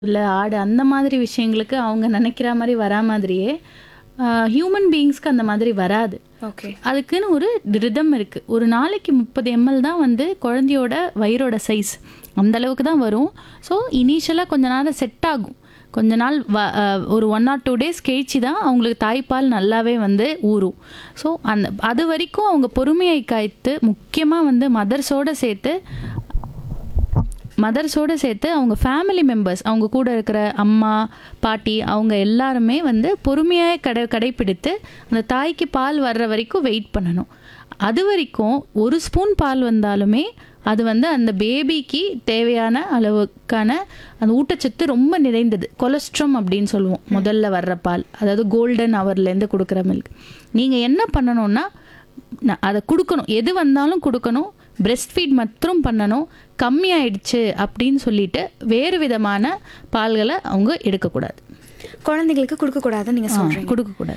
இல்ல ஆடு அந்த மாதிரி விஷயங்களுக்கு அவங்க நினைக்கிற மாதிரி வரா மாதிரியே ஹியூமன் பீயிங்ஸ்க்கு அந்த மாதிரி வராது ஓகே அதுக்குன்னு ஒரு ரிதம் இருக்குது ஒரு நாளைக்கு முப்பது எம்எல் தான் வந்து குழந்தையோட வயிறோட சைஸ் அந்த அளவுக்கு தான் வரும் ஸோ இனிஷியலாக கொஞ்ச நேரம் செட் ஆகும் கொஞ்ச நாள் வ அஹ், ஒரு ஒன் ஆர் டூ டேஸ் கழிச்சு தான் அவங்களுக்கு தாய்ப்பால் நல்லாவே வந்து ஊறும் ஸோ அந்த அது வரைக்கும் அவங்க பொறுமையை காய்த்து முக்கியமாக வந்து மதர்ஸோடு சேர்த்து மதர்ஸோடு சேர்த்து அவங்க ஃபேமிலி மெம்பர்ஸ் அவங்க கூட இருக்கிற அம்மா பாட்டி அவங்க எல்லாருமே வந்து பொறுமையாக கடை கடைப்பிடித்து அந்த தாய்க்கு பால் வர்ற வரைக்கும் வெயிட் பண்ணணும் அது வரைக்கும் ஒரு ஸ்பூன் பால் வந்தாலுமே அது வந்து அந்த பேபிக்கு தேவையான அளவுக்கான அந்த ஊட்டச்சத்து ரொம்ப நிறைந்தது கொலஸ்ட்ரம் அப்படின்னு சொல்லுவோம் முதல்ல வர்ற பால் அதாவது கோல்டன் ஹவர்லேருந்து கொடுக்குற மில்க் நீங்கள் என்ன பண்ணணும்னா நான் அதை கொடுக்கணும் எது வந்தாலும் கொடுக்கணும் பிரெஸ்ட் ஃபீட் மட்டும் பண்ணணும் கம்மியாயிடுச்சு அப்படின்னு சொல்லிட்டு வேறு விதமான பால்களை அவங்க எடுக்கக்கூடாது குழந்தைகளுக்கு கொடுக்க கூடாதுன்னு நீங்க சொல்றீங்க கொடுக்கக்கூடாது